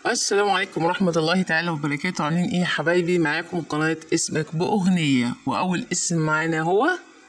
السلام عليكم ورحمة الله تعالى وبركاته عاملين ايه يا حبايبي معاكم قناة اسمك بأغنية وأول اسم معانا هو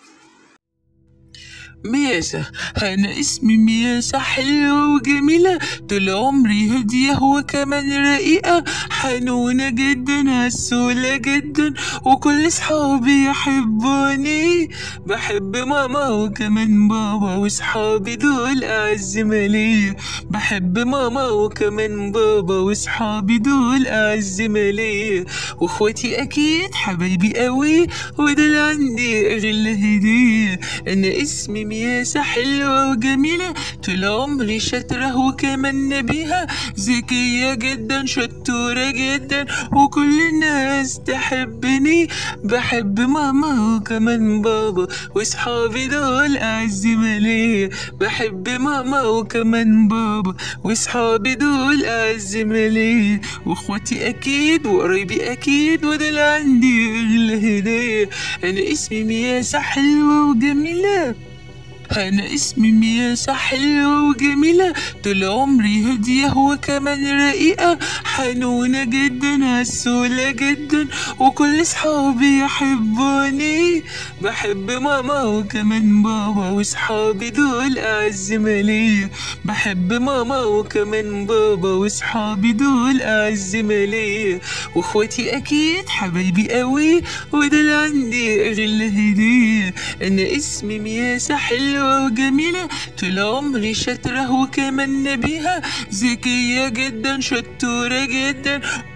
مياسة أنا اسمي مياسة حلوة وجميلة طول عمري هادية وكمان رقيقة حنونة جدا عسولة جدا وكل صحابي يحبوني بحب ماما وكمان بابا وصحابي دول أعز مالية بحب ماما وكمان بابا وصحابي دول أعز مالية واخواتي أكيد حبايبي قوي وده اللي عندي أغلى هدية أنا اسمي مياسة حلوة وجميلة طول عمري شاطرة وكمان نبيهة ذكية جدا شطورة جدا وكل الناس تحبني بحب ماما وكمان بابا وصحابي دول أعز مالية بحب ماما وكمان بابا وصحابي دول أعز مالية واخواتي أكيد وقرايبي أكيد وده اللي عندي أغلى هدية أنا اسمي مياسة حلوة وجميلة أنا اسمي مياسة حلوة وجميلة طول عمري هادية وكمان رقيقة حنونة جدا عسولة جدا وكل صحابي يحبوني بحب ماما وكمان بابا وصحابي دول أعز مالية بحب ماما وكمان بابا وصحابي دول أعز مالية واخواتي أكيد حبايبي قوي وده اللي عندي أغلى هدية أنا اسمي مياسة حلوة وجميلة طول عمري شاطرة وكمان نبيهة ذكية جدا شطورة جدا